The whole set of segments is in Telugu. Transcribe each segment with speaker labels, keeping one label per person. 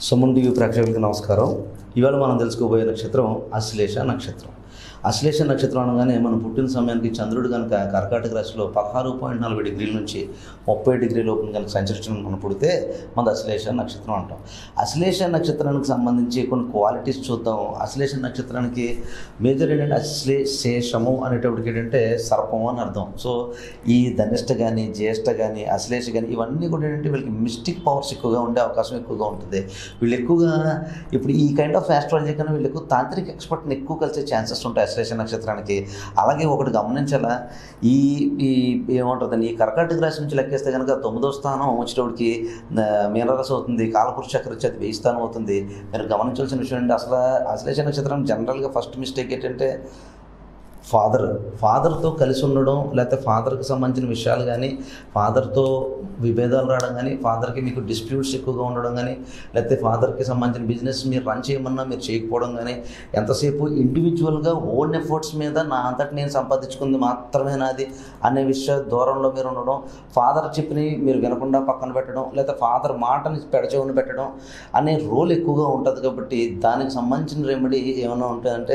Speaker 1: సుమన్ టీవీ ప్రేక్షకులకి నమస్కారం ఇవాళ మనం తెలుసుకోబోయే నక్షత్రం అశ్లేష నక్షత్రం అశ్లేష నక్షత్రం అనగానే మనం పుట్టిన సమయానికి చంద్రుడు కనుక కర్కాటక రాశిలో పదహారు పాయింట్ నలభై డిగ్రీల నుంచి ముప్పై డిగ్రీ లోపల కనుక సంచరించడం మనం పుడితే మన అశ్లేష నక్షత్రం అంటాం అశ్లేష నక్షత్రానికి సంబంధించి కొన్ని క్వాలిటీస్ చూద్దాం అశ్లేష నక్షత్రానికి మేజర్ ఏంటంటే అశ్లేషము అనేటప్పటికి ఏంటంటే సర్పం అని అర్థం సో ఈ ధనిష్ట కానీ జ్యేష్ఠ కానీ అశ్లేష కానీ ఇవన్నీ కూడా ఏంటంటే వీళ్ళకి మిస్టిక్ పవర్స్ ఎక్కువగా ఉండే అవకాశం ఎక్కువగా ఉంటుంది వీళ్ళు ఎక్కువగా ఇప్పుడు ఈ కైండ్ ఆఫ్ ఆస్ట్రాలజీ కన్నా వీళ్ళు ఎక్కువ తాంత్రిక ఎక్స్పర్ట్ని ఎక్కువ కలిసే ఛాన్సెస్ ఉంటాయి అశ్లేష నక్షత్రానికి అలాగే ఒకటి గమనించాలా ఈ ఈ ఏమంటుందండి ఈ కర్కాటక రాశి నుంచి లెక్కేస్తే కనుక తొమ్మిదో స్థానం వచ్చేటప్పటికి ఆ, మీనరాశి అవుతుంది కాలపురుష చక్ర వచ్చి అది వెయ్యి స్థానం అవుతుంది మీరు గమనించాల్సిన విషయం ఏంటంటే అసలు అశ్లేష నక్షత్రం జనరల్గా ఫస్ట్ మిస్టేక్ ఏంటంటే ఫాదర్ ఫాదర్తో కలిసి ఉండడం లేకపోతే ఫాదర్కి సంబంధించిన విషయాలు కానీ ఫాదర్తో విభేదాలు రావడం కానీ ఫాదర్కి మీకు డిస్ప్యూట్స్ ఎక్కువగా ఉండడం కానీ లేకపోతే ఫాదర్కి సంబంధించిన బిజినెస్ మీరు రన్ చేయమన్నా మీరు చేయకపోవడం కానీ ఎంతసేపు ఇండివిజువల్గా ఓన్ ఎఫర్ట్స్ మీద నా అంతటి నేను సంపాదించుకుంది మాత్రమే నాది అనే విషయ దూరంలో మీరు ఉండడం ఫాదర్ చెప్పిని మీరు వినకుండా పక్కన పెట్టడం లేకపోతే ఫాదర్ మాటని పెడచెవుని పెట్టడం అనే రోల్ ఎక్కువగా ఉంటుంది కాబట్టి దానికి సంబంధించిన రెమెడీ ఏమైనా ఉంటుందంటే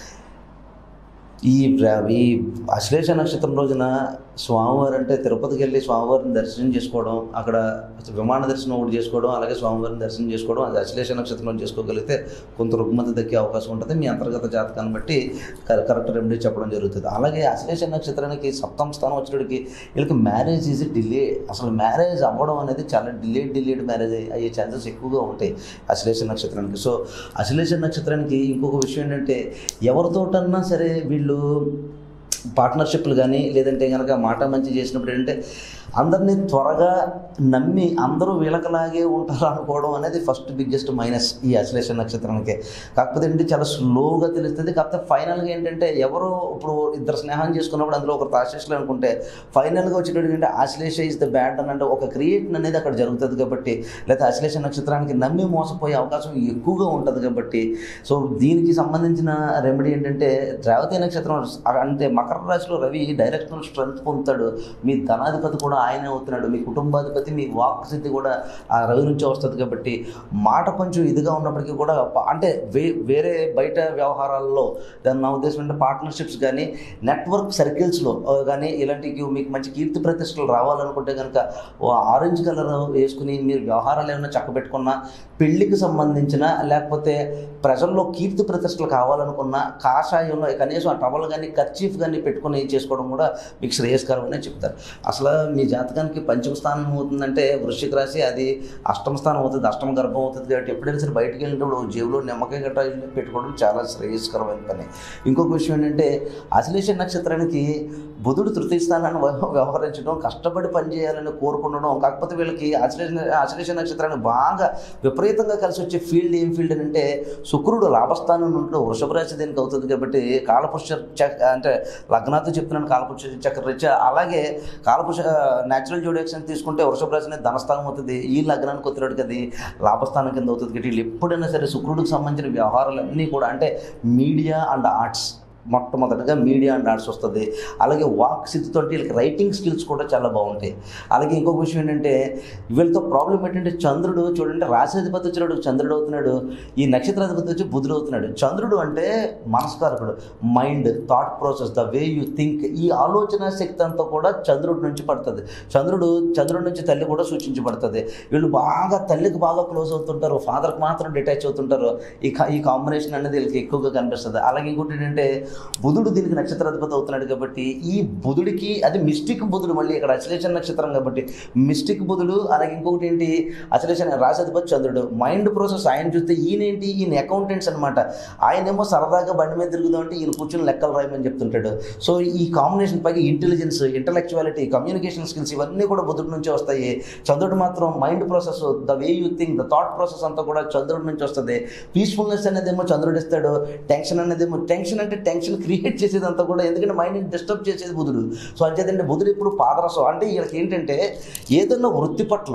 Speaker 1: ఈ ప్ర- ఈ అశ్లేష నక్షత్రం రోజున స్వామివారు అంటే తిరుపతికి వెళ్ళి స్వామివారిని దర్శనం చేసుకోవడం అక్కడ విమాన దర్శనం ఒకటి చేసుకోవడం అలాగే స్వామివారిని దర్శనం చేసుకోవడం అది అశ్లేష నక్షత్రం చేసుకోగలిగితే కొంత రుగ్మత దక్కే అవకాశం ఉంటుంది మీ అంతర్గత జాతకాన్ని బట్టి కర- కరెక్ట్ రెమెడీ చెప్పడం జరుగుతుంది అలాగే అశ్లేష నక్షత్రానికి సప్తమ స్థానం వచ్చేటికి వీళ్ళకి మ్యారేజ్ ఈజ్ డిలే అసలు మ్యారేజ్ అవ్వడం అనేది చాలా డిలే డిలేడ్ మ్యారేజ్ అయ్యే ఛాన్సెస్ ఎక్కువగా ఉంటాయి అశ్లేష నక్షత్రానికి సో అశ్లేష నక్షత్రానికి ఇంకొక విషయం ఏంటంటే ఎవరితోటన్నా సరే వీళ్ళు పార్ట్నర్షిప్లు కానీ లేదంటే కనుక మాట మంచి చేసినప్పుడు ఏంటంటే అందరినీ త్వరగా నమ్మి అందరూ వీళ్ళకలాగే ఉంటారు అనుకోవడం అనేది ఫస్ట్ బిగ్గెస్ట్ మైనస్ ఈ అశ్లేష నక్షత్రానికి కాకపోతే ఏంటి చాలా స్లోగా తెలుస్తుంది కాకపోతే ఫైనల్గా ఏంటంటే ఎవరు ఇప్పుడు ఇద్దరు స్నేహం చేసుకున్నప్పుడు అందులో ఒకరు ఆశ్లేషలు అనుకుంటే ఫైనల్గా వచ్చేటప్పుడు ఏంటంటే ఆశ్లేష ఇస్ ద బ్యాడ్ అని అంటే ఒక క్రియేషన్ అనేది అక్కడ జరుగుతుంది కాబట్టి లేదా అశ్లేష నక్షత్రానికి నమ్మి మోసపోయే అవకాశం ఎక్కువగా ఉంటుంది కాబట్టి సో దీనికి సంబంధించిన రెమెడీ ఏంటంటే రేవతి నక్షత్రం అంటే మకర రాశిలో రవి డైరెక్షనల్ స్ట్రెంత్ పొందుతాడు మీ ధనాధిపతి కూడా ఆయనే అవుతున్నాడు మీ కుటుంబాధిపతి మీ వాక్ స్థితి కూడా ఆ రవి నుంచే వస్తుంది కాబట్టి మాట కొంచెం ఇదిగా ఉన్నప్పటికీ కూడా ప- అంటే వే వేరే బయట వ్యవహారాల్లో దాని నా ఉద్దేశం అంటే పార్ట్నర్షిప్స్ కానీ నెట్వర్క్ సర్కిల్స్లో కానీ ఇలాంటివి మీకు మంచి కీర్తి ప్రతిష్టలు రావాలనుకుంటే కనుక ఆరెంజ్ కలర్ వేసుకుని మీరు వ్యవహారాలు ఏమైనా చక్కబెట్టుకున్నా పెళ్లికి సంబంధించిన లేకపోతే ప్రజల్లో కీర్తి ప్రతిష్టలు కావాలనుకున్న కాషాయంలో కనీసం ఆ టవల్ కానీ కర్చీఫ్ కానీ పెట్టుకుని చేసుకోవడం కూడా మీకు శ్రేయస్కరం అనే చెప్తారు అసలు మీ జాతకానికి పంచమ స్థానం అవుతుందంటే వృశ్చిక రాశి అది అష్టమ స్థానం అవుతుంది అష్టమ గర్భం అవుతుంది కాబట్టి ఎప్పుడైనా సరే బయటికి వెళ్ళినప్పుడు జేబులో నిమ్మకాయ గట్రా పెట్టుకోవడం చాలా శ్రేయస్కరమైన పని ఇంకొక విషయం ఏంటంటే అశ్లేష నక్షత్రానికి బుధుడు తృతీయ స్థానాన్ని వ్యవ- వ్యవహరించడం కష్టపడి పనిచేయాలని కోరుకుండడం కాకపోతే వీళ్ళకి అశ్లేష అశ్లేష నక్షత్రానికి బాగా విపరీతంగా కలిసి వచ్చే ఫీల్డ్ ఏం ఫీల్డ్ అని అంటే శుక్రుడు లాభస్థానం నుండి వృషభ రాశి దీనికి అవుతుంది కాబట్టి కాలపురుష చక్ అంటే లగ్నాతో చెప్తున్నాను కాలపురుష చక్ర రీత్యా అలాగే కాలపురుష న్యాచురల్ జోడియాక్స్ అని తీసుకుంటే వృషభ రాశి అనేది ధనస్థానం అవుతుంది ఈ లగ్నానికి వచ్చేటికి అది లాభస్థానం కింద అవుతుంది కాబట్టి వీళ్ళు ఎప్పుడైనా సరే శుక్రుడికి సంబంధించిన వ్యవహారాలన్నీ కూడా అంటే మీడియా అండ్ ఆర్ట్స్ మొట్టమొదటిగా మీడియా అండ్ ఆర్ట్స్ వస్తుంది అలాగే వాక్ స్థితితో వీళ్ళకి రైటింగ్ స్కిల్స్ కూడా చాలా బాగుంటాయి అలాగే ఇంకొక విషయం ఏంటంటే వీళ్ళతో ప్రాబ్లం ఏంటంటే చంద్రుడు చూడండి రాశాధిపతి వచ్చినాడు చంద్రుడు అవుతున్నాడు ఈ నక్షత్రాధిపతి వచ్చి బుధుడు అవుతున్నాడు చంద్రుడు అంటే మనస్కారకుడు mind thought process the way you think ఈ ఆలోచన శక్తి అంతా కూడా చంద్రుడి నుంచి పడుతుంది చంద్రుడు చంద్రుడి నుంచి తల్లి కూడా సూచించబడుతుంది వీళ్ళు బాగా తల్లికి బాగా క్లోజ్ అవుతుంటారు ఫాదర్కి మాత్రం డిటాచ్ అవుతుంటారు ఈ కా- ఈ కాంబినేషన్ అనేది వీళ్ళకి ఎక్కువగా కనిపిస్తుంది అలాగే ఇంకోటి ఏంటంటే బుధుడు దీనికి నక్షత్రాధిపతి అవుతున్నాడు కాబట్టి ఈ బుధుడికి అది మిస్టిక్ బుధుడు మళ్ళీ ఇక్కడ అశ్లేషణ నక్షత్రం కాబట్టి మిస్టిక్ బుధుడు అలాగే ఇంకొకటి ఏంటి అశ్లేషణ రాశాధిపతి చంద్రుడు మైండ్ ప్రాసెస్ ఆయన చూస్తే ఈయనేంటి ఈయన అకౌంటెంట్స్ అనమాట ఆయనేమో సరదాగా బండి మీద తిరుగుదాం అంటే ఈయన కూర్చొని లెక్కలు రాయమని చెప్తుంటాడు సో ఈ కాంబినేషన్ పైగా ఇంటెలిజెన్స్ ఇంటలెక్చువాలిటీ కమ్యూనికేషన్ స్కిల్స్ ఇవన్నీ కూడా బుధుడి నుంచి వస్తాయి చంద్రుడు మాత్రం mind process the way you think the thought process అంతా కూడా చంద్రుడి నుంచి వస్తుంది పీస్ఫుల్నెస్ అనేదేమో చంద్రుడు ఇస్తాడు టెన్షన్ అనేదేమో టెన్షన్ అంటే టెన్షన్ క్రియేట్ చేసేదంతా కూడా ఎందుకంటే మైండ్ని డిస్టర్బ్ చేసేది బుధుడు సో అంచేతంటే బుధుడు ఇప్పుడు పాదరసం అంటే వీళ్ళకి ఏంటంటే ఏదన్నా వృత్తి పట్ల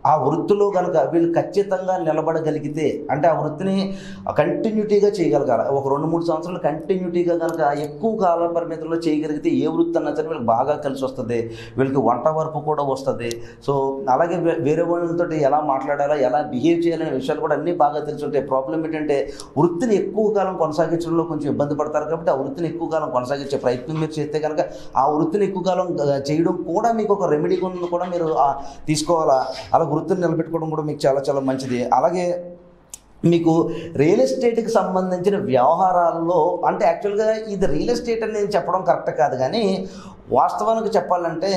Speaker 1: ఆ వృత్తిలో కనుక వీళ్ళు ఖచ్చితంగా నిలబడగలిగితే అంటే ఆ వృత్తిని కంటిన్యూటీగా చేయగలగాలి ఒక రెండు మూడు సంవత్సరాలు కంటిన్యూటీగా కనుక ఎక్కువ కాల పరిమితుల్లో చేయగలిగితే ఏ వృత్తి అన్నా సరే వీళ్ళకి బాగా కలిసి వస్తుంది వీళ్ళకి వంట వరపు కూడా వస్తుంది సో అలాగే వే- వేరే వాళ్ళతో ఎలా మాట్లాడాలా ఎలా బిహేవ్ చేయాలనే విషయాలు కూడా అన్నీ బాగా తెలిసి ఉంటాయి ప్రాబ్లం ఏంటంటే వృత్తిని ఎక్కువ కాలం కొనసాగించడంలో కొంచెం ఇబ్బంది పడతారు కాబట్టి ఆ వృత్తిని ఎక్కువ కాలం కొనసాగించే ప్రయత్నం మీరు చేస్తే కనుక ఆ వృత్తిని ఎక్కువ కాలం ఆ, చేయడం కూడా మీకు ఒక రెమెడీ కూడా మీరు ఆ, తీసుకోవాలా అలా వృత్తిని నిలబెట్టుకోవడం కూడా మీకు చాలా చాలా మంచిది అలాగే మీకు రియల్ ఎస్టేట్కి సంబంధించిన వ్యవహారాల్లో అంటే యాక్చువల్గా ఇది రియల్ ఎస్టేట్ అని నేను చెప్పడం కరెక్ట్ కాదు కానీ వాస్తవానికి చెప్పాలంటే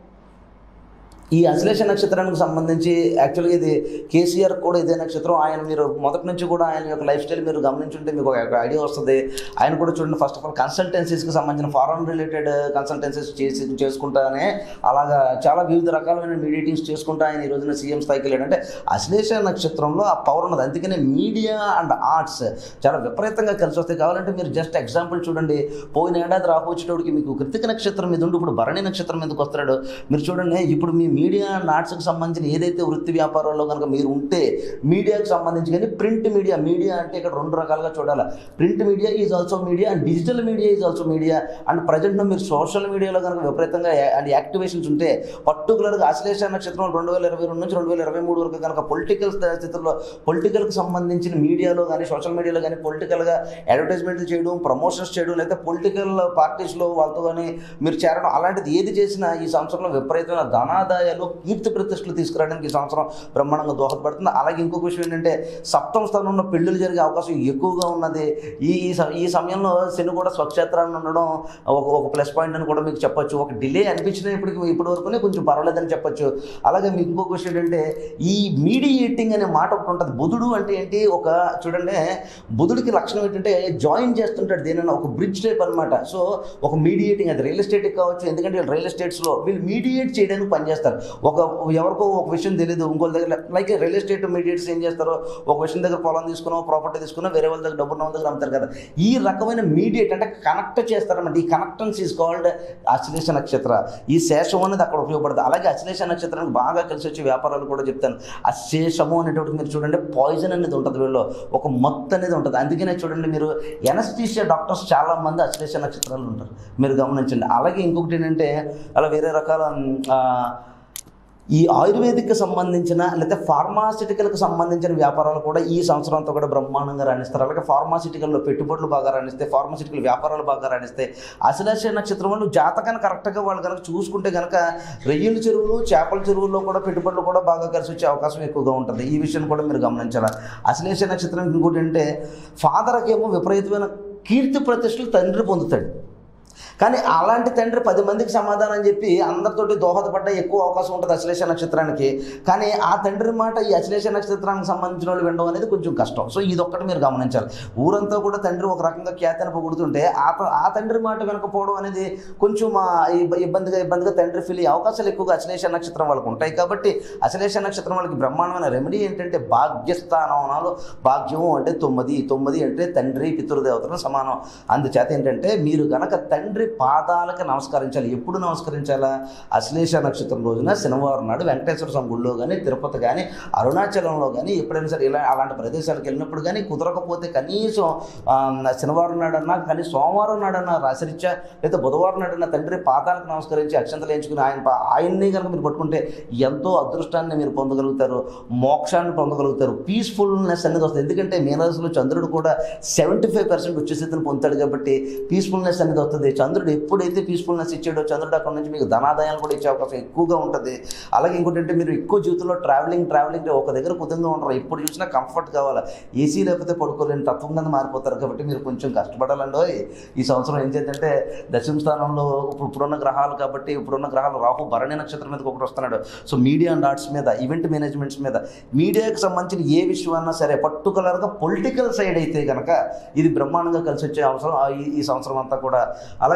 Speaker 1: ఈ అశ్లేష నక్షత్రానికి సంబంధించి యాక్చువల్గా ఇది కేసీఆర్ కూడా ఇదే నక్షత్రం ఆయన మీరు మొదటి నుంచి కూడా ఆయన యొక్క లైఫ్ స్టైల్ మీరు గమనించుంటే మీకు ఒక ఐడియా వస్తుంది ఆయన కూడా చూడండి ఫస్ట్ ఆఫ్ ఆల్ కన్సల్టెన్సీస్కి సంబంధించిన ఫారెన్ రిలేటెడ్ కన్సల్టెన్సీస్ చేసి చేసుకుంటానే అలాగా చాలా వివిధ రకాలైన మీడియేటింగ్స్ చేసుకుంటా ఆయన ఈ రోజున సీఎం స్థాయికి వెళ్ళాడు అంటే అశ్లేష నక్షత్రంలో ఆ పవర్ ఉన్నది అందుకనే మీడియా అండ్ ఆర్ట్స్ చాలా విపరీతంగా కలిసి వస్తాయి కావాలంటే మీరు జస్ట్ ఎగ్జాంపుల్ చూడండి పోయిన ఏడాది రాహు వచ్చేటోడికి మీకు కృతిక నక్షత్రం మీద ఉండి ఇప్పుడు భరణి నక్షత్రం మీదకి వస్తాడు మీరు చూడండి ఇప్పుడు మీ మీడియా అండ్ ఆర్ట్స్కి సంబంధించిన ఏదైతే వృత్తి వ్యాపారాల్లో కనుక మీరు ఉంటే మీడియాకి సంబంధించి కానీ ప్రింట్ మీడియా మీడియా అంటే ఇక్కడ రెండు రకాలుగా చూడాలి print media is also media and digital media is also media and present మీరు సోషల్ మీడియాలో కనుక విపరీతంగా అండ్ యాక్టివేషన్స్ ఉంటే పర్టికులర్గా అశ్లేష నక్షత్రం రెండు వేల ఇరవై రెండు నుంచి రెండు వేల ఇరవై మూడు వరకు కనుక పొలిటికల్ స్థితిలో పొలిటికల్కి సంబంధించిన మీడియాలో కానీ సోషల్ మీడియాలో కానీ పొలిటికల్గా అడ్వర్టైజ్మెంట్లు చేయడం ప్రమోషన్స్ చేయడం లేదా పొలిటికల్ పార్టీస్లో వాళ్ళతో కానీ మీరు చేరడం అలాంటిది ఏది చేసినా ఈ సంవత్సరంలో విపరీతమైన ధనాదాయాలు కీర్తి ప్రతిష్టలు తీసుకురావడానికి ఈ సంవత్సరం బ్రహ్మాండంగా దోహదపడుతుంది అలాగే ఇంకొక విషయం ఏంటంటే సప్తమ స్థానంలో పెళ్లిళ్ళు జరిగే అవకాశం ఎక్కువగా ఉన్నది ఈ ఈ స- ఈ సమయంలో శని కూడా స్వక్షేత్రాన్ని ఉండడం ఒక ఒక ప్లస్ పాయింట్ అని కూడా మీకు చెప్పొచ్చు ఒక డిలే అనిపించిన ఇప్పటికి ఇప్పటి వరకునే కొంచెం పర్వాలేదని చెప్పొచ్చు అలాగే మీకు ఇంకొక విషయం ఏంటంటే ఈ మీడియేటింగ్ అనే మాట ఒకటి ఉంటుంది బుధుడు అంటే ఏంటి ఒక చూడండి బుధుడికి లక్షణం ఏంటంటే జాయిన్ చేస్తుంటాడు దేనైనా ఒక బ్రిడ్జ్ టైప్ అనమాట సో ఒక మీడియేటింగ్ అది రియల్ ఎస్టేట్ కావచ్చు ఎందుకంటే వీళ్ళు రియల్ ఎస్టేట్స్లో వీళ్ళు మీడియేట్ చేయడానికి పనిచేస్తారు ఒక ఎవరికో ఒక విషయం తెలియదు ఇంకోళ్ళ దగ్గర లైక్ రియల్ ఎస్టేట్ మీడియేట్స్ ఏం చేస్తారో ఒక విషయం దగ్గర పొలం తీసుకున్నా ప్రాపర్టీ తీసుకున్నా వేరే వాళ్ళ దగ్గర డబ్బు ఉన్న వాళ్ళ దగ్గర అమ్ముతారు కదా ఈ రకమైన మీడియేట్ అంటే కనెక్ట్ చేస్తారన్నమాట ఈ కనెక్టెన్స్ ఈజ్ కాల్డ్ అశ్లేష నక్షత్ర ఈ శేషం అనేది అక్కడ ఉపయోగపడుతుంది అలాగే అశ్లేష నక్షత్రానికి బాగా కలిసి వచ్చే వ్యాపారాలు కూడా చెప్తాను అశేషము అనేటువంటి మీరు చూడండి పాయిజన్ అనేది ఉంటుంది వీళ్ళు ఒక మత్తు అనేది ఉంటుంది అందుకనే చూడండి మీరు ఎనస్టీషియా డాక్టర్స్ చాలా మంది అశ్లేష నక్షత్రాలు ఉంటారు మీరు గమనించండి అలాగే ఇంకొకటి ఏంటంటే అలా వేరే రకాల మ్, ఆ, ఈ ఆయుర్వేదిక్కి సంబంధించిన లేదా ఫార్మాసిటికల్కి సంబంధించిన వ్యాపారాలు కూడా ఈ సంవత్సరం అంతా కూడా బ్రహ్మాండంగా రాణిస్తారు అలాగే ఫార్మాసిటికల్లో పెట్టుబడులు బాగా రాణిస్తే ఫార్మాసిటికల్ వ్యాపారాలు బాగా రాణిస్తే అశలాశ నక్షత్రం వాళ్ళు జాతకాన్ని కరెక్ట్గా వాళ్ళు కనుక చూసుకుంటే కనుక రొయ్యల చెరువులు చేపల చెరువుల్లో కూడా పెట్టుబడులు కూడా బాగా కలిసి వచ్చే అవకాశం ఎక్కువగా ఉంటుంది ఈ విషయం కూడా మీరు గమనించాలి అశ్లేష నక్షత్రం ఇంకోటి అంటే ఫాదర్కి ఏమో విపరీతమైన కీర్తి ప్రతిష్టలు తండ్రి పొందుతాడు కానీ అలాంటి తండ్రి పది మందికి సమాధానం చెప్పి అందరితోటి దోహదపడ్డ ఎక్కువ అవకాశం ఉంటుంది అశ్లేష నక్షత్రానికి కానీ ఆ తండ్రి మాట ఈ అశ్లేష నక్షత్రానికి సంబంధించిన వాళ్ళు వినడం అనేది కొంచెం కష్టం సో ఇది ఒక్కటి మీరు గమనించాలి ఊరంతా కూడా తండ్రి ఒక రకంగా ఖ్యాతిని పొగుడుతుంటే ఆ త- ఆ తండ్రి మాట వినకపోవడం అనేది కొంచెం ఆ, ఇబ్బ- ఇబ్బందిగా ఇబ్బందిగా తండ్రి ఫీల్ అయ్యే అవకాశాలు ఎక్కువగా అశ్లేష నక్షత్రం వాళ్ళకు ఉంటాయి కాబట్టి అశ్లేష నక్షత్రం వాళ్ళకి బ్రహ్మాండమైన రెమెడీ ఏంటంటే భాగ్యస్థానంలో భాగ్యము అంటే తొమ్మిది తొమ్మిది అంటే తండ్రి పితృదేవతలు సమానం అందుచేత ఏంటంటే మీరు గనక తండ్రి పాదాలకు నమస్కరించాలి ఎప్పుడు నమస్కరించాలా అశ్లేష నక్షత్రం రోజున శనివారం నాడు వెంకటేశ్వర స్వామి గుడిలో కానీ తిరుపతి కానీ అరుణాచలంలో కానీ ఎప్పుడైనా సరే ఇలా అలాంటి ప్రదేశాలకు వెళ్ళినప్పుడు కానీ కుదరకపోతే కనీసం ఆ, శనివారం నాడన్నా కానీ సోమవారం నాడన్నా రాశిరీత్యా లేదా బుధవారం నాడన్నా తండ్రి పాదాలకు నమస్కరించి అక్షంతలు ఎంచుకుని ఆయన పా- ఆయన్ని కనుక మీరు పట్టుకుంటే ఎంతో అదృష్టాన్ని మీరు పొందగలుగుతారు మోక్షాన్ని పొందగలుగుతారు పీస్ఫుల్నెస్ అనేది వస్తుంది ఎందుకంటే మీనరాశిలో చంద్రుడు కూడా సెవెంటీ ఫైవ్ పర్సెంట్ ఉచ్చస్థితిని పొందుతాడు కాబట్టి పీస్ఫుల్నెస్ అనేది వస్తుంది చంద్రుడు ఎప్పుడైతే పీస్ఫుల్నెస్ ఇచ్చాడో చంద్రుడు అక్కడ నుంచి మీకు ధనాదాయాలు కూడా ఇచ్చే అవకాశం ఎక్కువగా ఉంటుంది అలాగే ఇంకోటి అంటే మీరు ఎక్కువ జీవితంలో ట్రావెలింగ్ ట్రావెలింగ్ ఒక దగ్గర కుదంగా ఉంటారు ఎప్పుడు చూసినా కంఫర్ట్ కావాలి ఏసీ లేకపోతే పడుకోలేని తత్వం కింద మారిపోతారు కాబట్టి మీరు కొంచెం కష్టపడాలండి ఓయ్. ఈ సంవత్సరం ఏం చేద్దంటే దశమ స్థానంలో ఇప్పుడు ఇప్పుడున్న గ్రహాలు కాబట్టి ఇప్పుడున్న గ్రహాలు రాహు భరణి నక్షత్రం మీదకి ఒకటి వస్తున్నాడు సో మీడియా అండ్ ఆర్ట్స్ మీద ఈవెంట్ మేనేజ్మెంట్స్ మీద మీడియాకి సంబంధించిన ఏ విషయం అన్నా సరే పర్టికులర్గా పొలిటికల్ సైడ్ అయితే కనుక ఇది బ్రహ్మాండంగా కలిసి వచ్చే అవసరం ఆ ఈ- ఈ సంవత్సరం అంతా కూడా అలాగే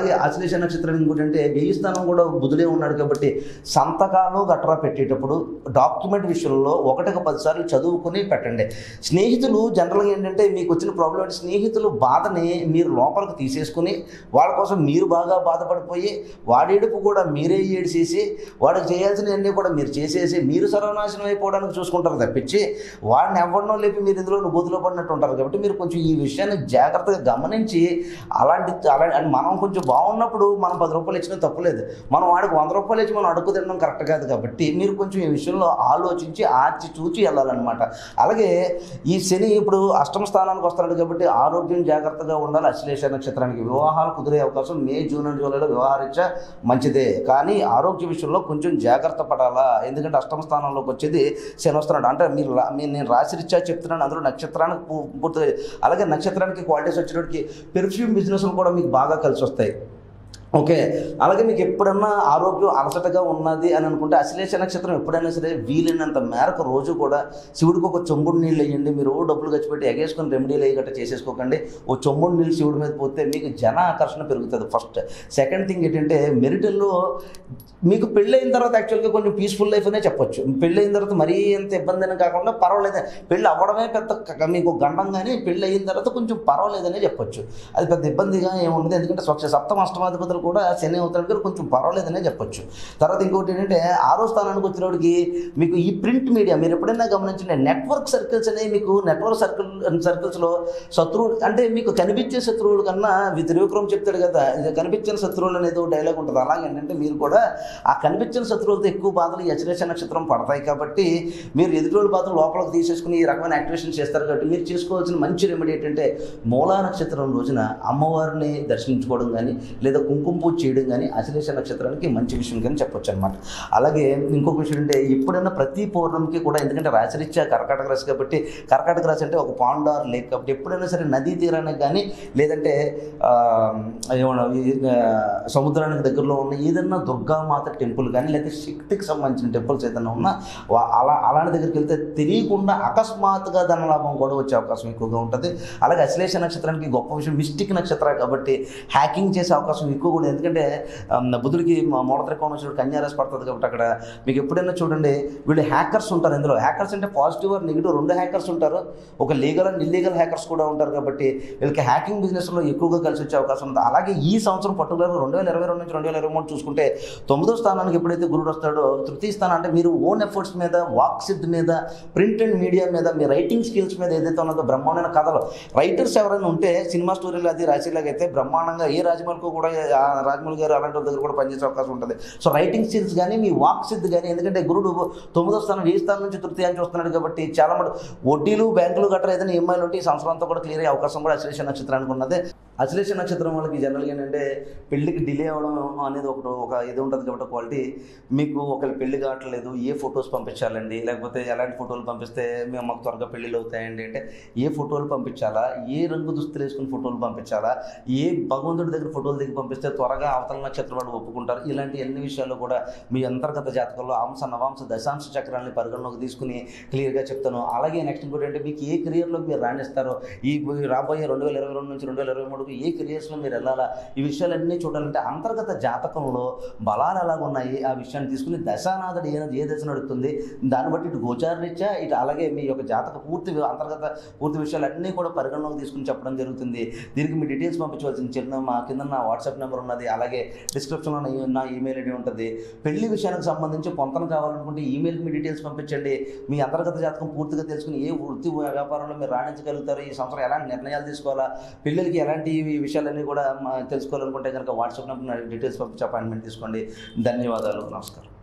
Speaker 1: అలాగే ఆశ్లేష నక్షత్రం ఇంకోటి అంటే వెయ్యి స్థానం కూడా బుధుడే ఉన్నాడు కాబట్టి సంతకాలు గట్రా పెట్టేటప్పుడు డాక్యుమెంట్ విషయంలో ఒకటికి పదిసార్లు చదువుకుని పెట్టండి స్నేహితులు జనరల్గా ఏంటంటే మీకు వచ్చిన ప్రాబ్లం అంటే స్నేహితులు బాధని మీరు లోపలికి తీసేసుకుని వాళ్ళ కోసం మీరు బాగా బాధపడిపోయి వాడేడుపు కూడా మీరే ఏడిసేసి వాడికి చేయాల్సినవన్నీ కూడా మీరు చేసేసి మీరు సర్వనాశనం అయిపోవడానికి చూసుకుంటారు తప్పించి వాడిని ఎవరినో లేపి మీరు ఇందులో బూతులో పడినట్టు ఉంటారు కాబట్టి మీరు కొంచెం ఈ విషయాన్ని జాగ్రత్తగా గమనించి అలాంటి అలా అని మనం కొంచెం బాగున్నప్పుడు మనం పది రూపాయలు ఇచ్చినా తప్పులేదు మనం వాడికి వంద రూపాయలు ఇచ్చి మనం అడుగు తినడం కరెక్ట్ కాదు కాబట్టి మీరు కొంచెం ఈ విషయంలో ఆలోచించి ఆచి చూచి వెళ్ళాలన్నమాట అలాగే ఈ శని ఇప్పుడు అష్టమ స్థానానికి వస్తున్నాడు కాబట్టి ఆరోగ్యం జాగ్రత్తగా ఉండాలి అశ్లేష నక్షత్రానికి వివాహాలు కుదిరే అవకాశం మే జూన్ అండ్ జూలైలో వివాహరీత్యా మంచిదే కానీ ఆరోగ్య విషయంలో కొంచెం జాగ్రత్త పడాలా ఎందుకంటే అష్టమ స్థానంలోకి వచ్చేది శని వస్తున్నాడు అంటే మీరు రా- మీరు నేను రాశిరీత్యా చెప్తున్నాను అందులో నక్షత్రానికి పూ- పూర్తిగా అలాగే నక్షత్రానికి క్వాలిటీస్ వచ్చేటప్పటికి పెర్ఫ్యూమ్ బిజినెస్లు కూడా మీకు బాగా కలిసి వస్తాయి ఓకే అలాగే మీకు ఎప్పుడన్నా ఆరోగ్యం అలసటగా ఉన్నది అని అనుకుంటే అశ్లేష నక్షత్రం ఎప్పుడైనా సరే వీలైనంత మేరకు రోజు కూడా శివుడికి ఒక చెంబుడు నీళ్ళు వేయండి మీరు ఓ డబ్బులు ఖర్చు పెట్టి ఎగేసుకొని రెమెడీలు అయ్యి గట్రా చేసేసుకోకండి ఓ చెంబుడు నీళ్ళు శివుడి మీద పోతే మీకు జన ఆకర్షణ పెరుగుతుంది ఫస్ట్ సెకండ్ థింగ్ ఏంటంటే మెరిటల్లో మీకు పెళ్ళైన తర్వాత యాక్చువల్గా కొంచెం పీస్ఫుల్ లైఫ్ అనే చెప్పొచ్చు పెళ్ళైన తర్వాత మరీ ఎంత ఇబ్బంది అని కాకుండా పర్వాలేదు పెళ్ళి అవ్వడమే పెద్ద క- మీకు గండం కానీ పెళ్ళి అయిన తర్వాత కొంచెం పర్వాలేదనే చెప్పొచ్చు అది పెద్ద ఇబ్బందిగా ఏముండదు ఎందుకంటే స్వచ్ఛ సప్తమ అష్టమాధిపతులు కూడా శని అవుతాడు కదా కొంచెం పర్వాలేదనే చెప్పొచ్చు తర్వాత ఇంకోటి ఏంటంటే ఆరో స్థానానికి వచ్చినప్పటికి మీకు ఈ ప్రింట్ మీడియా మీరు ఎప్పుడైనా గమనించండి నెట్వర్క్ సర్కిల్స్ అనేవి మీకు నెట్వర్క్ సర్కిల్ సర్కిల్స్లో శత్రువులు అంటే మీకు కనిపించే శత్రువుల కన్నా వి- త్రివిక్రమ్ చెప్తాడు కదా ఇది కనిపించిన శత్రువులు అనేది ఒక డైలాగ్ ఉంటుంది అలాగే ఏంటంటే మీరు కూడా ఆ కనిపించిన శత్రువులతో ఎక్కువ బాధలు ఈ అచరేష నక్షత్రం పడతాయి కాబట్టి మీరు ఎదుటి బాధలు లోపలికి తీసేసుకుని ఈ రకమైన యాక్టివేషన్ చేస్తారు కాబట్టి మీరు చేసుకోవాల్సిన మంచి రెమెడీ ఏంటంటే మూలా నక్షత్రం రోజున అమ్మవారిని దర్శించుకోవడం కానీ లేదా కుంకుమ పూజ చేయడం కానీ అశ్లేష నక్షత్రానికి మంచి విషయం కానీ చెప్పొచ్చు అనమాట అలాగే ఇంకొక విషయం అంటే ఎప్పుడైనా ప్రతి పౌర్ణమికి కూడా ఎందుకంటే రాశిరీత్యా కర్కాటక రాశి కాబట్టి కర్కాటక రాశి అంటే ఒక పాండ్ ఆర్ లేక్ కాబట్టి ఎప్పుడైనా సరే నదీ తీరానికి కానీ లేదంటే ఆ, ఏమన్నా ఈ, ఆ, సముద్రానికి దగ్గరలో ఉన్న ఏదన్నా దుర్గామాత టెంపుల్ కానీ లేదా శక్తికి సంబంధించిన టెంపుల్స్ ఏదైనా ఉన్నా వా- అలా అలాంటి దగ్గరికి వెళ్తే తెలియకుండా అకస్మాత్తుగా ధనలాభం కూడా వచ్చే అవకాశం ఎక్కువగా ఉంటుంది అలాగే అశ్లేష నక్షత్రానికి గొప్ప విషయం మిస్టిక్ నక్షత్రం కాబట్టి హ్యాకింగ్ చేసే అవకాశం ఎక్కువగా ఉంటుంది ఎందుకంటే ఆమ్, బుధుడికి మూలత్రికోణం వచ్చినప్పుడు కన్యారాశి పడుతుంది కాబట్టి అక్కడ మీకు ఎప్పుడైనా చూడండి వీళ్ళు హ్యాకర్స్ ఉంటారు ఇందులో హ్యాకర్స్ అంటే పాజిటివ్ ఆర్ నెగిటివ్ రెండు హ్యాకర్స్ ఉంటారు ఒక లీగల్ అండ్ ఇల్లీగల్ హ్యాకర్స్ కూడా ఉంటారు కాబట్టి వీళ్ళకి హ్యాకింగ్ బిజినెస్లో ఎక్కువగా కలిసి వచ్చే అవకాశం ఉంది అలాగే ఈ సంవత్సరం పర్టికులర్గా రెండు వేల ఇరవై రెండు నుంచి రెండు వేల ఇరవై మూడు చూసుకుంటే తొమ్మిదో స్థానానికి ఎప్పుడైతే గురుడు వస్తాడో తృతీయ స్థానం అంటే మీరు ఓన్ ఎఫర్ట్స్ మీద వాక్ సిద్ధ్ మీద ప్రింట్ అండ్ మీడియా మీద మీ రైటింగ్ స్కిల్స్ మీద ఏదైతే ఉన్నదో బ్రహ్మాండమైన కథలు రైటర్స్ ఎవరైనా ఉంటే సినిమా స్టోరీలు అది రాసేలాగా అయితే బ్రహ్మాండంగా ఏ రాజమౌళికి కూడా ఆ రాజమౌళి గారు అలాంటి వాళ్ళ దగ్గర కూడా పనిచేసే అవకాశం ఉంటుంది సో రైటింగ్ స్కిల్స్ కానీ మీ వాక్ సిద్ధ్ కానీ ఎందుకంటే గురుడు తొమ్మిదో స్థానం ఏ స్థానం నుంచి తృతీయాన్ని చూస్తున్నాడు కాబట్టి చాలా మటు వడ్డీలు బ్యాంకులు గట్రా ఏదైనా ఈఎంఐలు ఉంటే ఈ సంవత్సరం అంతా కూడా క్లియర్ అయ్యే అవకాశం కూడా అశ్లేష నక్షత్రానికి ఉన్నది అశ్లేష నక్షత్రం వాళ్ళకి జనరల్గా ఏంటంటే పెళ్ళికి డిలే అవ్వడం అనేది ఒకటి ఒక ఇది ఉంటుంది కాబట్టి క్వాలిటీ మీకు ఒకరి పెళ్లి కావట్లేదు ఏ ఫొటోస్ పంపించాలండి లేకపోతే ఎలాంటి ఫోటోలు పంపిస్తే మేము మాకు త్వరగా పెళ్ళిళ్ళు అవుతాయండి అంటే ఏ ఫోటోలు పంపించాలా ఏ రంగు దుస్తులు వేసుకుని ఫోటోలు పంపించాలా ఏ భగవంతుడి దగ్గర ఫోటోలు దిగి పంపిస్తే త్వరగా అవతల నక్షత్రం వాళ్ళు ఒప్పుకుంటారు ఇలాంటి అన్ని విషయాల్లో కూడా మీ అంతర్గత జాతకంలో అంశ నవాంశ దశాంశ చక్రాన్ని పరిగణలోకి తీసుకుని క్లియర్గా చెప్తాను అలాగే నెక్స్ట్ ఇంకోటి అంటే మీకు ఏ కెరియర్లో మీరు రాణిస్తారో ఈ రాబోయే రెండు వేల ఇరవై రెండు నుంచి రెండు వేల ఇరవై మూడుకి ఏ కెరియర్స్లో మీరు వెళ్ళాలా ఈ విషయాలన్నీ చూడాలంటే అంతర్గత జాతకంలో బలాలు ఎలాగ ఉన్నాయి ఆ విషయాన్ని తీసుకుని దశానాథుడు ఏ ఏ దశ నడుస్తుంది దాన్ని బట్టి ఇటు గోచారరీత్యా ఇటు అలాగే మీ యొక్క జాతక పూర్తి వి- అంతర్గత పూర్తి విషయాలన్నీ కూడా పరిగణలోకి తీసుకుని చెప్పడం జరుగుతుంది దీనికి మీ డీటెయిల్స్ పంపించవలసిన చిన్న మా కింద నా వాట్సాప్ నెంబర్ ఉన్నది అలాగే డిస్క్రిప్షన్లో నా ఈ- నా ఈమెయిల్ ఐడి ఉంటుంది పెళ్లి విషయానికి సంబంధించి పొంతన కావాలనుకుంటే ఈమెయిల్కి మీ డీటెయిల్స్ పంపించండి మీ అంతర్గత జాతకం పూర్తిగా తెలుసుకుని ఏ వృత్తి వ్యాపారంలో మీరు రాణించగలుగుతారు ఈ సంవత్సరం ఎలాంటి నిర్ణయాలు తీసుకోవాలా పిల్లలకి ఎలాంటి ఈ విషయాలన్నీ కూడా మ- తెలుసుకోవాలనుకుంటే కనుక వాట్సాప్ నెంబర్ డీటెయిల్స్ పంపించి అపాయింట్మెంట్ తీసుకోండి ధన్యవాదాలు నమస్కారం